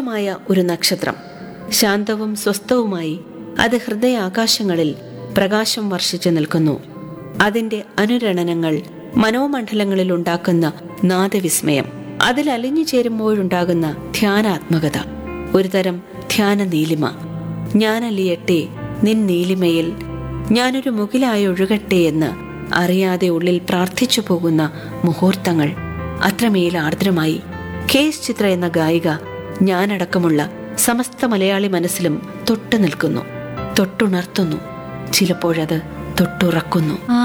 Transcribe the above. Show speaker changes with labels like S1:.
S1: അത്ഭുതമായ ഒരു നക്ഷത്രം ശാന്തവും സ്വസ്ഥവുമായി അത് ഹൃദയാകാശങ്ങളിൽ പ്രകാശം വർഷിച്ചു നിൽക്കുന്നു അതിന്റെ അനുരണനങ്ങൾ മനോമണ്ഡലങ്ങളിൽ ഉണ്ടാക്കുന്ന നാദവിസ്മയം അതിൽ അലിഞ്ഞു ചേരുമ്പോഴുണ്ടാകുന്ന ധ്യാനാത്മകത ഒരുതരം ധ്യാന നീലിമ ഞാനലിയട്ടെ നിൻ നീലിമയിൽ ഞാനൊരു മുകിലായി ഒഴുകട്ടെ എന്ന് അറിയാതെ ഉള്ളിൽ പ്രാർത്ഥിച്ചു പോകുന്ന മുഹൂർത്തങ്ങൾ അത്രമേൽ ആർദ്രമായി കേസ് ചിത്ര എന്ന ഗായിക ഞാനടക്കമുള്ള സമസ്ത മലയാളി മനസ്സിലും തൊട്ടു നിൽക്കുന്നു തൊട്ടുണർത്തുന്നു ചിലപ്പോഴത് തൊട്ടുറക്കുന്നു
S2: ആ